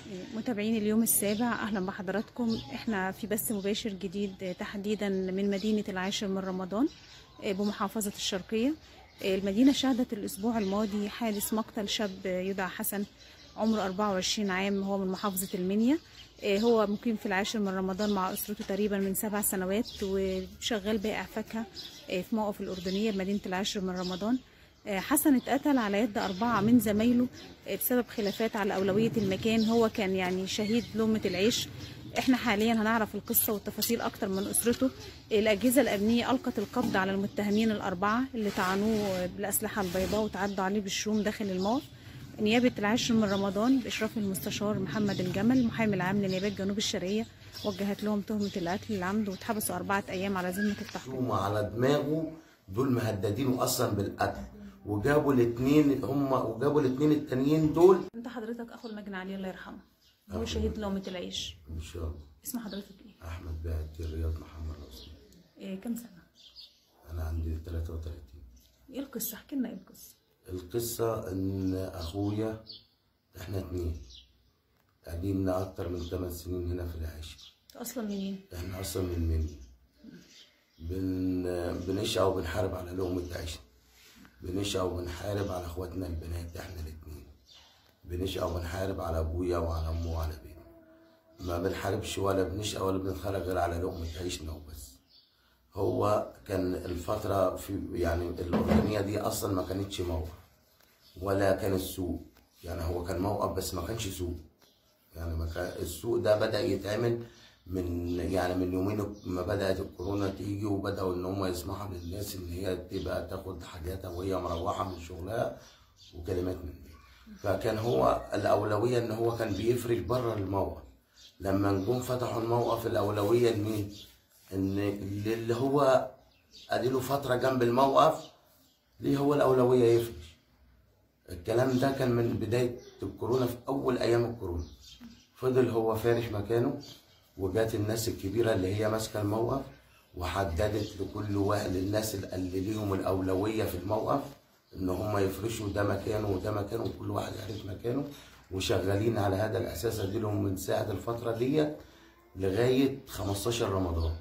متابعين اليوم السابع اهلا بحضراتكم احنا في بث مباشر جديد تحديدا من مدينه العاشر من رمضان بمحافظه الشرقيه المدينه شهدت الاسبوع الماضي حادث مقتل شاب يدعى حسن عمره 24 عام هو من محافظه المنيا هو مقيم في العاشر من رمضان مع اسرته تقريبا من سبع سنوات وشغال بائع فاكهه في موقف الاردنيه بمدينه العاشر من رمضان حسن اتقتل على يد أربعة من زمايله بسبب خلافات على أولوية المكان هو كان يعني شهيد لقمة العيش احنا حاليا هنعرف القصة والتفاصيل أكتر من أسرته الأجهزة الأمنية ألقت القبض على المتهمين الأربعة اللي طعنوه بالأسلحة البيضاء وتعدوا عليه بالشوم داخل الموقف نيابة العاشر من رمضان بإشراف المستشار محمد الجمل المحامي العام لنيابات جنوب الشرقية وجهت لهم تهمة القتل العمد واتحبسوا أربعة أيام على ذمة التحقيق على دماغه دول مهددينه أصلا بالقتل وجابوا الاثنين هم وجابوا الاثنين التانيين دول انت حضرتك اخو المجني عليه الله يرحمه هو شهيد لقمة العيش ان شاء الله اسم حضرتك ايه؟ احمد بعت رياض محمد رسول إيه كم سنة؟ انا عندي 33 ايه القصة؟ احكي لنا ايه القصة؟ القصة ان اخويا احنا اتنين قديمنا اكتر من 8 سنين هنا في العاشر اصلا منين؟ احنا اصلا من مني بن بنشقى وبنحارب على لقمة عيشنا بنشقى وبنحارب على اخواتنا البنات احنا الاتنين بنشقى وبنحارب على ابويا وعلى امه وعلى بيتي ما بنحاربش ولا بنشقى ولا بنتخرج غير على لقمة عيشنا وبس هو كان الفترة في يعني الأردنية دي أصلا ما كانتش موقف ولا كان السوق يعني هو كان موقف بس ما كانش سوق يعني ما كان السوق ده بدأ يتعمل من يعني من يومين ما بدأت الكورونا تيجي وبدأوا إن هم يسمحوا للناس إن هي تبقى تاخد حاجاتها وهي مروحة من شغلها وكلمات من دي فكان هو الأولوية إن هو كان بيفرش بره الموقف لما نجوم فتحوا الموقف الأولوية لمين؟ إن اللي هو أديله فترة جنب الموقف ليه هو الأولوية يفرش الكلام ده كان من بداية الكورونا في أول أيام الكورونا فضل هو فارش مكانه وجات الناس الكبيرة اللي هي ماسكة الموقف وحددت لكل واحد للناس اللي ليهم الأولوية في الموقف إن هم يفرشوا ده مكانه وده مكانه وكل واحد عارف مكانه وشغالين على هذا الأساس أديلهم من ساعة الفترة ديت لغاية 15 رمضان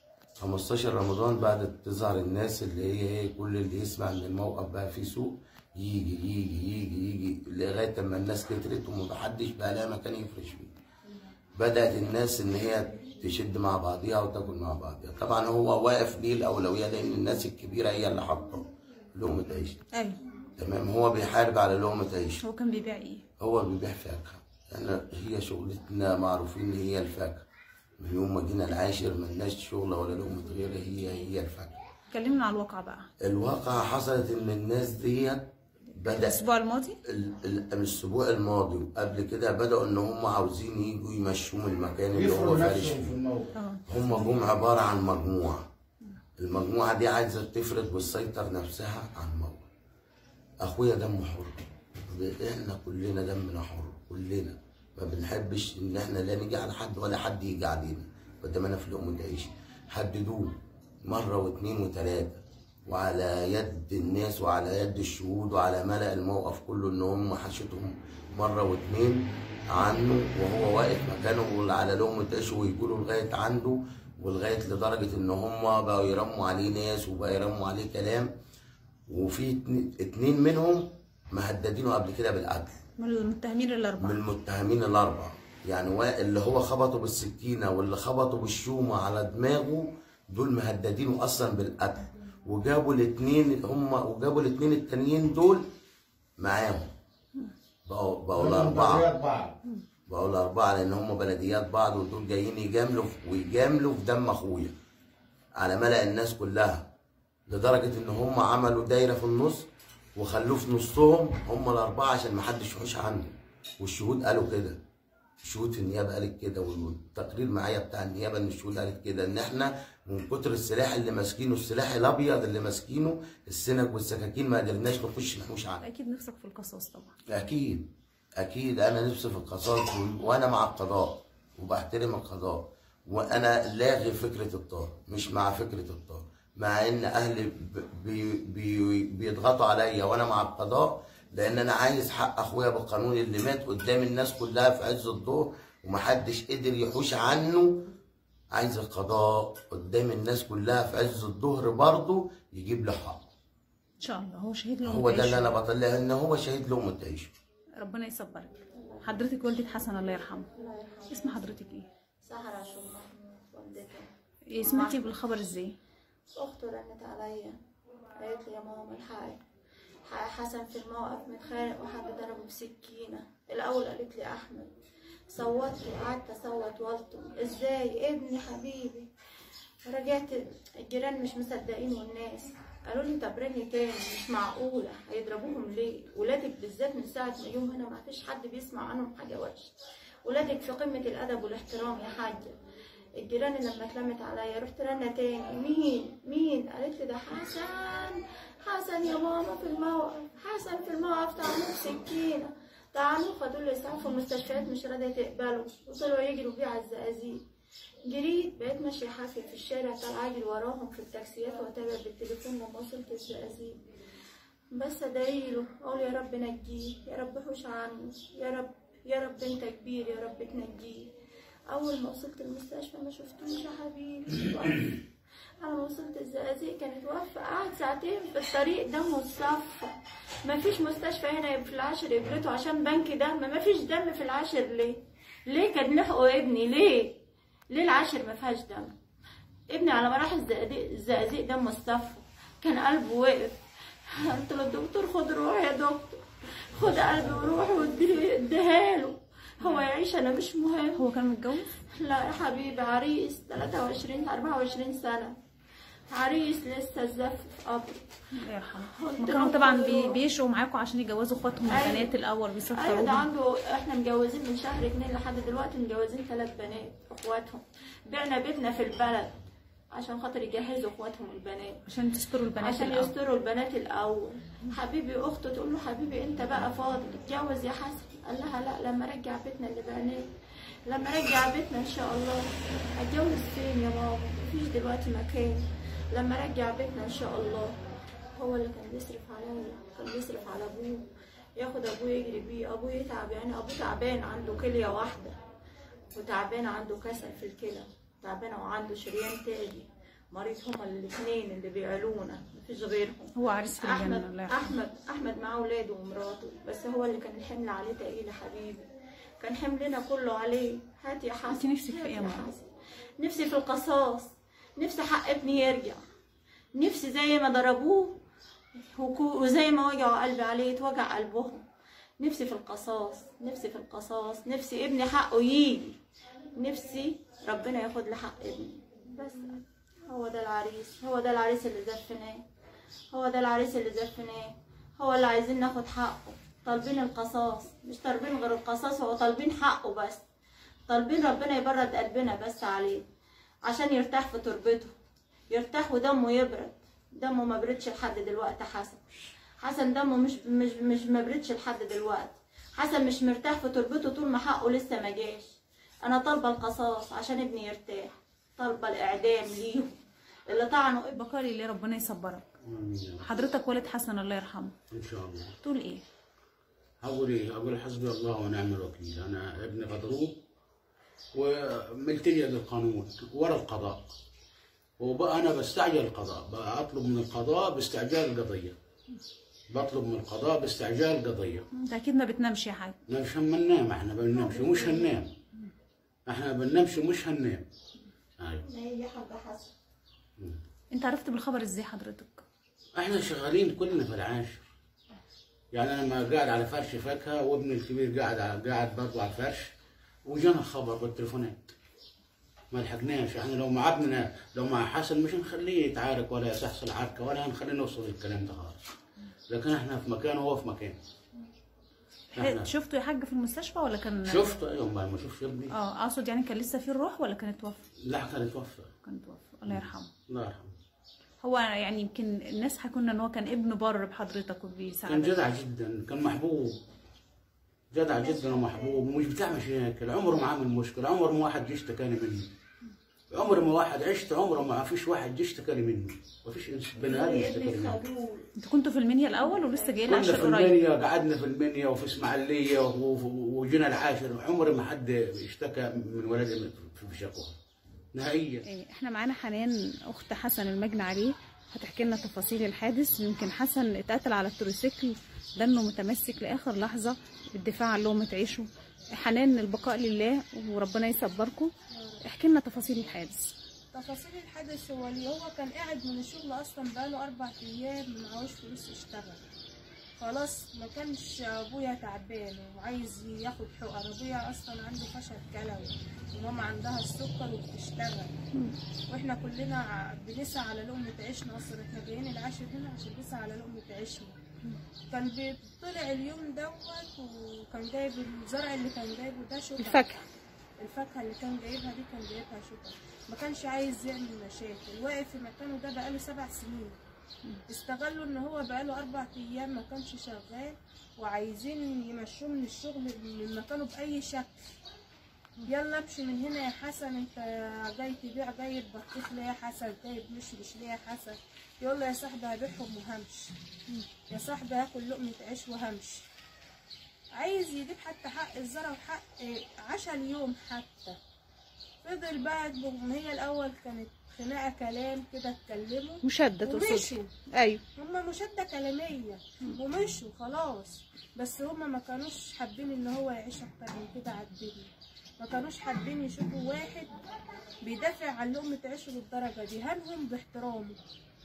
15 رمضان بعد تظهر الناس اللي هي هي كل اللي يسمع ان الموقف بقى فيه سوق يجي يجي يجي يجي لغايه اما الناس كترت ومحدش بقى لها مكان يفرش فيه. بدات الناس ان هي تشد مع بعضيها وتاكل مع بعضيها، طبعا هو واقف ليه الاولويه لان الناس الكبيره هي اللي حاطه لقمه عيش. ايوه تمام هو بيحارب على لقمه عيش. هو كان بيبيع ايه؟ هو بيبيع فاكهه. يعني هي شغلتنا معروفين ان هي الفاكهه. من يوم ما جينا العاشر ملناش شغل ولا لقمة غير هي هي الفاكهة كلمنا على الواقع بقى الواقعة حصلت إن الناس ديت بدأ الاسبوع الماضي ال- ال- الأسبوع الماضي وقبل كده بدأوا إن هم عاوزين يجوا يمشوا من المكان اللي هو يفرضوا فارش نفسهم في فيه الموقف اه هم جم عبارة عن مجموعة المجموعة دي عايزة تفرض وتسيطر نفسها على الموقف أخويا دمه حر إحنا كلنا دمنا حر كلنا ما بنحبش إن إحنا لا نيجي على حد ولا حد يجي علينا قدام أنا في لقمة عيش حددوه مرة واثنين وثلاثة وعلى يد الناس وعلى يد الشهود وعلى ملأ الموقف كله إن هم حشتهم مرة واثنين عنه وهو واقف مكانه على لقمة عيش ويجوا لغاية عنده ولغاية لدرجة إن هم بقوا يرموا عليه ناس وبقوا يرموا عليه كلام وفي اتنين- اتنين منهم مهددينه قبل كده بالقتل من المتهمين من الاربعه المتهمين الأربعة يعني وا- اللي هو خبطه بالسكينة واللي خبطه بالشومة على دماغه دول مهددينه أصلا بالقتل وجابوا الاتنين هم وجابوا الاتنين التانيين دول معاهم بقوا بقوا الأربعة بلديات بعض بقوا الأربعة لأن هم بلديات بعض ودول جايين يجاملوا في- ويجاملوا في دم أخويا على ملأ الناس كلها لدرجة إن هم عملوا دايرة في النص وخلوه في نصهم هم الأربعة عشان محدش يحوش عنه والشهود قالوا كده الشهود في النيابة قالت كده والتقرير معايا بتاع النيابة إن الشهود قالت كده إن إحنا من كتر السلاح اللي ماسكينه السلاح الأبيض اللي ماسكينه السنج والسكاكين ما قدرناش نخش نحوش عنه اكيد نفسك في القصاص طبعا اكيد اكيد انا نفسي في القصاص و- وانا مع القضاء وبحترم القضاء وانا لاغي فكره الطار مش مع فكره الطار مع ان اهلي ب- بي بي بيضغطوا عليا وانا مع القضاء لان انا عايز حق اخويا بالقانون اللي مات قدام الناس كلها في عز الظهر ومحدش قدر يحوش عنه عايز القضاء قدام الناس كلها في عز الظهر برضه يجيب له حقه ان شاء الله هو شهيد له هو ده اللي تعيش. انا بطلع ان هو شهيد له متعيش ربنا يصبرك حضرتك والدة حسن الله يرحمه اسم حضرتك ايه سهرة شو محمود والدته إيه سمعتي بالخبر ازاي أخته رنت عليا قالت لي يا ماما الحقي ح- حسن في الموقف متخانق وحد ضربه بسكينة الأول قالت لي أحمد صوتت وقعدت أصوت والطم إزاي ابني حبيبي رجعت الجيران مش مصدقين والناس قالوا لي طب رني تاني مش معقولة هيضربوهم ليه ولادك بالذات من ساعة ما يوم هنا ما فيش حد بيسمع عنهم حاجة وحشة ولادك في قمة الأدب والاحترام يا حاجة الجيران لما اتلمت عليا رحت رنة تاني مين مين قالت لي ده حسن حسن يا ماما في الموقف حسن في الموقف طعنوه بسكينة طعنوه خدوه الإسعاف في المستشفيات مش راضية تقبله وطلعوا يجروا بيه على الزقازيق جريت بقيت ماشية حافية في الشارع طالعة أجري وراهم في التاكسيات وأتابع بالتليفون لما وصلت الزقازيق بس أدعيله أقول يا رب نجيه يا رب حوش عنه يا رب يا رب أنت كبير يا رب تنجيه أول ما وصلت المستشفى ما شفتوش يا حبيبي توفى. أنا ما وصلت الزقازيق كانت واقفة قعد ساعتين في الطريق دمه اتصفى ما فيش مستشفى هنا في العاشر يبرته عشان بنك دم ما فيش دم في العاشر ليه ليه كان لحقوا ابني ليه ليه العاشر ما فيهاش دم ابني على ما راح الزقازيق الزقازيق دمه اتصفى كان قلبه وقف قلت له الدكتور خد روح يا دكتور خد قلبي وروح واديها له هو يعيش انا مش مهم هو كان متجوز لا يا حبيبي عريس 23 24 سنة عريس لسه الزف في قبر الله يرحمه قلت هم له كانوا طبعا خد بي- روح. بيشقوا معاكم عشان يجوزوا اخواتهم أيوة. البنات الاول ايوه ده بيسفروهم عنده احنا مجوزين من شهر اتنين لحد دلوقتي مجوزين ثلاث بنات اخواتهم بعنا بيتنا في البلد عشان خاطر يجهزوا اخواتهم البنات عشان تستروا البنات عشان الأول. يستروا البنات الاول حبيبي اخته تقول له حبيبي انت بقى فاضي اتجوز يا حسن قال لها لا لما ارجع بيتنا اللي بناه لما ارجع بيتنا ان شاء الله اتجوز فين يا ماما مفيش دلوقتي مكان لما ارجع بيتنا ان شاء الله هو اللي كان بيصرف عليا كان بيصرف على ابوه ياخد ابوه يجري بيه ابوه يتعب يعني ابوه تعبان عنده كليه واحده وتعبان عنده كسل في الكلى تعبان وعنده شريان تاجي مريض هما الاثنين اللي بيعلونا مفيش غيرهم هو عريس في الجنه احمد الله يرحمه احمد احمد معاه اولاده ومراته بس هو اللي كان الحمل عليه تقيل يا حبيبي كان حملنا كله عليه هات يا حسن انت نفسك في هات ايه يا يا ماما؟ حسن. نفسي في القصاص نفسي حق ابني يرجع نفسي زي ما ضربوه وكو- وزي ما وجعوا قلبي عليه يتوجع قلبهم نفسي في القصاص نفسي في القصاص نفسي ابني حقه يجي نفسي ربنا ياخد لي حق ابني بس هو ده العريس هو ده العريس اللي زفناه هو ده العريس اللي زفناه هو اللي عايزين ناخد حقه طالبين القصاص مش طالبين غير القصاص هو طالبين حقه بس طالبين ربنا يبرد قلبنا بس عليه عشان يرتاح في تربته يرتاح ودمه يبرد دمه ما بردش لحد دلوقتي حسن حسن دمه مش مش مش ما بردش لحد دلوقتي حسن مش مرتاح في تربته طول ما حقه لسه ما جاش انا طالبه القصاص عشان ابني يرتاح طالبه الاعدام ليهم اللي طعنوا ابني بقالي اللي ربنا يصبرك آمين يا رب. حضرتك والد حسن الله يرحمه ان شاء الله تقول ايه اقول ايه اقول حسبي الله ونعم الوكيل انا ابني مضروب وملتجئ للقانون ورا القضاء وبقى انا بستعجل القضاء بقى اطلب من القضاء باستعجال القضيه بطلب من القضاء باستعجال القضيه انت اكيد ما بتنامش يا حاج مش هننام احنا بننامش مش هننام احنا بننامش مش هننام ايوه هي حاجه حسن انت عرفت بالخبر ازاي حضرتك احنا شغالين كلنا في العاشر يعني انا ما قاعد على فرش فاكهه وابني الكبير قاعد على قاعد برضه على الفرش وجانا خبر بالتليفونات ما لحقناش احنا لو مع ابننا لو مع حسن مش هنخليه يتعارك ولا تحصل عركه ولا هنخليه نوصل للكلام ده خالص لكن احنا في مكان وهو في مكان احنا شفته يا حاج في المستشفى ولا كان شفت يوم ما اشوفش ابني اه اقصد يعني كان لسه فيه الروح ولا كان اتوفى لا كان يتوفى كان اتوفى الله يرحمه الله يرحمه هو يعني يمكن الناس حكوا ان هو كان ابن بر بحضرتك كان وبيساعدك جدع جدا كان محبوب جدع جدا ومحبوب ومش بتاع مشاكل عمره ما عمل مشكله عمره ما واحد جه اشتكاني منه عمر ما واحد عشت عمره ما فيش واحد جه اشتكى لي منه ما فيش إنس- بني ادم اشتكى لي منه انتوا كنتوا في المنيا الاول ولسه جايين كنا العاشر في قريب المنيا قعدنا في المنيا وفي اسماعيليه و- و- وجينا العاشر عمر ما حد اشتكى من ولد في شكوى نهائيا إيه، احنا معانا حنان اخت حسن المجني عليه هتحكي لنا تفاصيل الحادث يمكن حسن اتقتل على التروسيكل لانه متمسك لاخر لحظه بالدفاع عن لقمه عيشه حنان البقاء لله وربنا يصبركم احكي لنا تفاصيل الحادث تفاصيل الحدث هو اللي هو كان قاعد من الشغل اصلا بقاله اربع ايام معهوش فلوس يشتغل خلاص ما كانش ابويا تعبان وعايز ياخد حقن ابويا اصلا عنده فشل كلوي وماما عندها السكر وبتشتغل واحنا كلنا ع- بنسعى على لقمة عيشنا اصلا احنا جايين العاشر هنا عشان نسعى على لقمة عيشنا كان بيطلع اليوم دوت وكان جايب الزرع اللي كان جايبه ده شكر الفاكهه الفاكهه اللي كان جايبها دي كان جايبها شكر ما كانش عايز يعمل مشاكل واقف في مكانه ده بقاله سبع سنين استغلوا ان هو بقاله اربع ايام ما كانش شغال وعايزين يمشوه من الشغل من مكانه باي شكل يلا امشي من هنا يا حسن انت جاي تبيع جايب بطيخ ليه يا حسن جايب مشمش ليه يا حسن يلا يا صاحبي هبيعهم وهمشي يا صاحبي هاكل لقمة عيش وهمشي عايز يجيب حتى حق الزرع وحق عشا اليوم حتى فضل بعد ما هي الاول كانت خناقه كلام كده اتكلموا مشدد تقصد ومشوا ايوه هما مشادة كلامية ومشوا خلاص بس هما ما كانوش حابين ان هو يعيش اكتر من كده على الدنيا ما كانوش حابين يشوفوا واحد بيدافع عن لقمة عيشه للدرجة دي هنهم باحترامه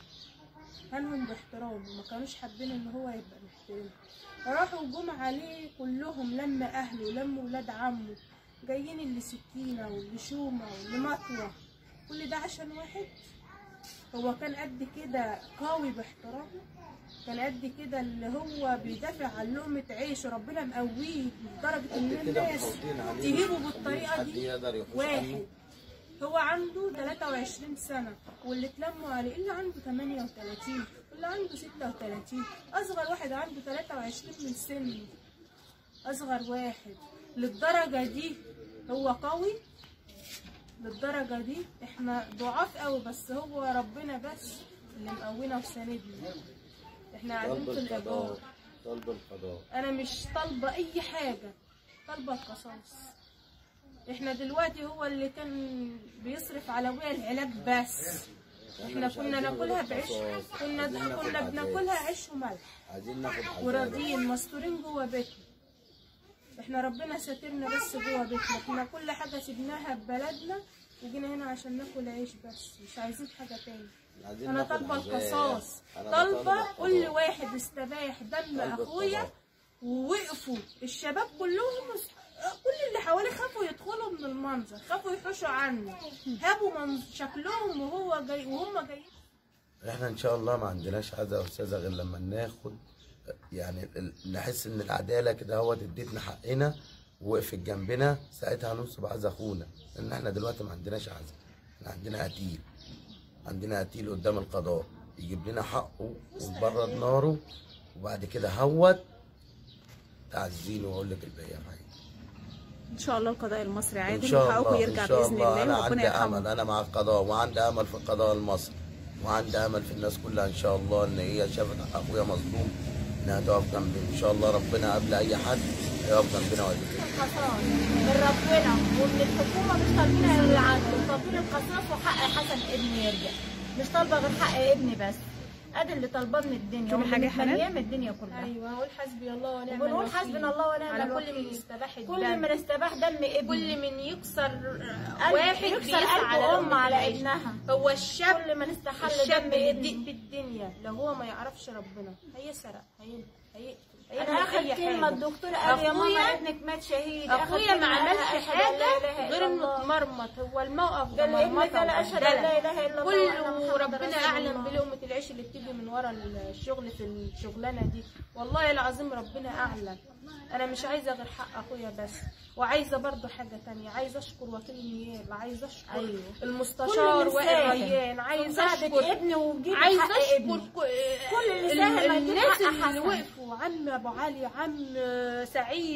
هنهم باحترامه ما كانوش حابين ان هو يبقى محترم راحوا جم عليه كلهم لما اهله لما ولاد عمه جايين اللي سكينة واللي شومة واللي مطوة كل ده عشان واحد هو كان قد كده قوي باحترامه كان قد كده اللي هو بيدافع عن لقمة عيش ربنا مقويه لدرجة ان الناس تجيبه بالطريقة دي واحد هو عنده 23 سنة واللي اتلموا عليه اللي عنده 38 واللي عنده 36 أصغر واحد عنده 23 من سنه أصغر واحد للدرجة دي هو قوي للدرجة دي احنا ضعاف قوي بس هو ربنا بس اللي مقوينا وساندنا احنا قاعدين في الإيجار طلب القضاء انا مش طالبه اي حاجه طالبه القصاص احنا دلوقتي هو اللي كان بيصرف على ابويا العلاج بس احنا كنا ناكلها بعيش كنا كنا بناكلها عيش وملح عايزين ناخد عذاب وراضيين مستورين جوه بيتنا احنا ربنا ساترنا بس جوه بيتنا احنا كل حاجه سيبناها ببلدنا وجينا هنا عشان ناكل عيش بس مش عايزين حاجه تاني عايزين انا ناخد طالبه عذاب. القصاص أنا طالبه بطالب كل القضاء. واحد استباح دم طالب اخويا القضاء. ووقفوا الشباب كلهم كل اللي حواليه خافوا يدخلوا من المنظر خافوا يحوشوا عنه هابوا من شكلهم وهو جاي وهم جايين احنا ان شاء الله ما عندناش عزا يا استاذه غير لما ناخد يعني ال- نحس ان العداله كده هو ادتنا حقنا ووقفت جنبنا ساعتها هننصب عزا اخونا لان احنا دلوقتي ما عندناش عزا احنا عندنا قتيل عندنا قتيل قدام القضاء يجيب لنا حقه ونبرد ناره وبعد كده هوت تعزينه واقول لك الباقي يا معين ان شاء الله القضاء المصري ان عادل شاء وحقكم الله يرجع ان شاء باذن الله انا الله عندي وربنا امل يرحمه انا مع القضاء وعندي امل في القضاء المصري وعندي امل في الناس كلها ان شاء الله ان هي شافت اخويا مظلوم انها تقف جنبي ان شاء الله ربنا قبل اي حد يقف جنبنا ويديك القصاص من ربنا ومن الحكومه مش طالبين غير العدل طالبين القصاص وحق حسن ابني يرجع مش طالبه غير حق ابني بس ادي اللي طالباه من الدنيا تقولي حاجة يا حنان؟ ايام الدنيا كلها ايوه هقول حسبي الله ونعم وبنقول الوكيل حسبنا الله ونعم على كل الوكيل. من يستباح كل الدم من استباح دم ابني كل من يكسر قلب- واحد يكسر بيسعى قلب على ام لقمة على العيش. ابنها هو الشاب كل من استحل الشاب دم اللي ابني يضيق بالدنيا لو هو ما يعرفش ربنا هيسرق هي هيقتل انا هيعمل اخر أي كلمه حاجة. الدكتور قال يا ماما أخويا- ابنك مات شهيد اخويا ما عملش حاجه غير انه الله اتمرمط هو الموقف قال لي ابنك مرمطة انا اشهد ان لا وبهدلة. اله الا الله وأن كله محمد ربنا رسول اعلم الله. بلقمه العيش اللي بتيجي من ورا الشغل في الشغلانه دي والله العظيم ربنا اعلم انا مش عايزه غير حق اخويا بس وعايزه برضو حاجه تانية عايزه اشكر وكيل النيابه عايزه اشكر أيوة. المستشار كل وائل اللي ساهم ريان عايزه مساعدة اشكر ابني وجيب عايزه حق اشكر ابني ك- كل اللي ال- ساهم هيجيب الناس حق اللي حسن. وقفوا عم ابو علي عم سعيد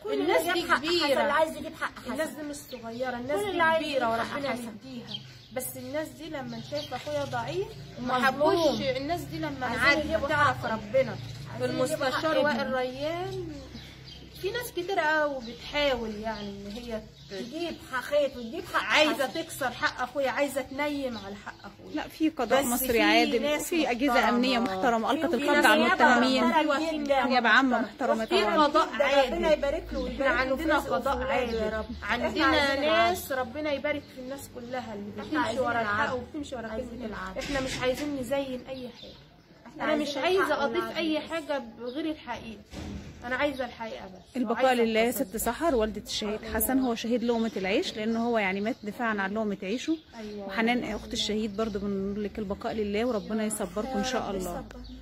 كل الناس اللي دي جاب حق كبيرة. حسن اللي عايز يجيب حق حسن الناس دي مش صغيرة الناس كل دي اللي عايز كبيرة يجيب حق وربنا حسن. يهديها بس الناس دي لما شايف اخويا ضعيف ما مظلوم. حبوش الناس دي لما عايزين نعدي يجيبوا تعرف حقه. ربنا عايزين يجيبوا حق المستشار وائل ابنه. ريان في ناس كتير قوي بتحاول يعني ان هي ت- تجيب حق خيط وتجيب حق عايزه حسن. تكسر حق اخويا عايزه تنيم على حق اخويا لا في قضاء بس مصري في عادل ناس وفي اجهزه محترمة. امنيه محترمه القت في القبض على نيابة المتهمين محترمة جدا. نيابه عامه محترمه في طبعا قضاء جدا. ربنا عادل يبارك له احنا ويبارك له في عندنا رزقه قضاء وفي ولاده يا عادل رب. إحنا عندنا عايزين ناس ربنا يبارك في الناس كلها اللي بتمشي عايزين ورا الحق العدل. وبتمشي ورا عايزين كلمة العدل. احنا مش عايزين نزين اي حاجه إحنا انا مش عايزين عايزه الحق اضيف والعدل اي بس. حاجه غير الحقيقه انا عايزه الحقيقه بس البقاء وعايزة لله التصديق. ست سحر والدة الشهيد حسن هو شهيد لقمة العيش لأن هو يعني مات دفاعا عن لقمة عيشه ايوه وحنان أخت الشهيد برضو بنقول لك البقاء لله وربنا يصبركم إن شاء الله يصبر.